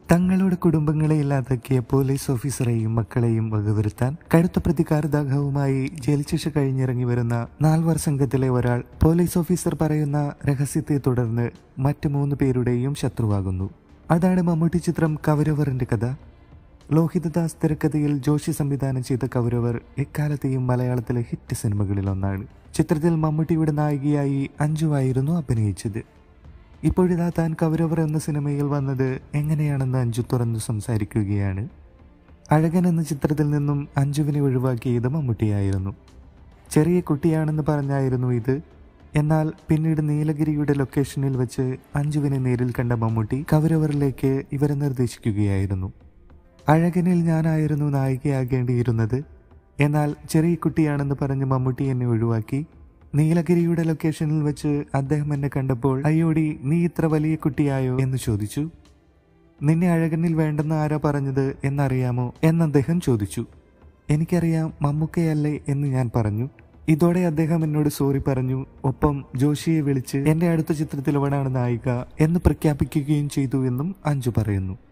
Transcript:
തങ്ങളുടെ കുടുംബങ്ങളെ ഇല്ലാതാക്കിയ പോലീസ് ഓഫീസറെയും മക്കളെയും വകവരുത്താൻ കടുത്ത പ്രതികാരദാഹവുമായി ജയിൽ ശിക്ഷ കഴിഞ്ഞിറങ്ങി വരുന്ന നാൽവർ സംഘത്തിലെ ഒരാൾ പോലീസ് ഓഫീസർ പറയുന്ന രഹസ്യത്തെ തുടർന്ന് മറ്റ് മൂന്ന് പേരുടെയും ശത്രുവാകുന്നു അതാണ് മമ്മൂട്ടി ചിത്രം കൗരവറിന്റെ കഥ ലോഹിതദാസ് തിരക്കഥയിൽ ജോഷി സംവിധാനം ചെയ്ത കൗരവർ എക്കാലത്തെയും മലയാളത്തിലെ ഹിറ്റ് സിനിമകളിൽ ഒന്നാണ് ചിത്രത്തിൽ മമ്മൂട്ടിയുടെ നായികയായി അഞ്ജുവായിരുന്നു അഭിനയിച്ചത് ഇപ്പോഴിതാ താൻ കൗരവർ എന്ന സിനിമയിൽ വന്നത് എങ്ങനെയാണെന്ന് അഞ്ജു തുറന്നു സംസാരിക്കുകയാണ് അഴകൻ എന്ന ചിത്രത്തിൽ നിന്നും അഞ്ജുവിനെ ഒഴിവാക്കിയത് മമ്മൂട്ടിയായിരുന്നു ചെറിയ കുട്ടിയാണെന്ന് പറഞ്ഞായിരുന്നു ഇത് എന്നാൽ പിന്നീട് നീലഗിരിയുടെ ലൊക്കേഷനിൽ വെച്ച് അഞ്ജുവിനെ നേരിൽ കണ്ട മമ്മൂട്ടി കൗരവറിലേക്ക് ഇവരെ നിർദ്ദേശിക്കുകയായിരുന്നു അഴകനിൽ ഞാനായിരുന്നു നായികയാകേണ്ടിയിരുന്നത് എന്നാൽ ചെറിയ കുട്ടിയാണെന്ന് പറഞ്ഞ് മമ്മൂട്ടി എന്നെ ഒഴിവാക്കി നീലഗിരിയുടെ ലൊക്കേഷനിൽ വെച്ച് അദ്ദേഹം എന്നെ കണ്ടപ്പോൾ അയ്യോടി നീ ഇത്ര വലിയ കുട്ടിയായോ എന്ന് ചോദിച്ചു നിന്നെ അഴകനിൽ വേണ്ടെന്ന് ആരാ പറഞ്ഞത് എന്നറിയാമോ എന്ന് അദ്ദേഹം ചോദിച്ചു എനിക്കറിയാം മമ്മൂക്കയല്ലേ എന്ന് ഞാൻ പറഞ്ഞു ഇതോടെ അദ്ദേഹം എന്നോട് സോറി പറഞ്ഞു ഒപ്പം ജോഷിയെ വിളിച്ച് എന്റെ അടുത്ത ചിത്രത്തിൽ അവനാണ് നായിക എന്ന് പ്രഖ്യാപിക്കുകയും ചെയ്തു എന്നും അഞ്ജു പറയുന്നു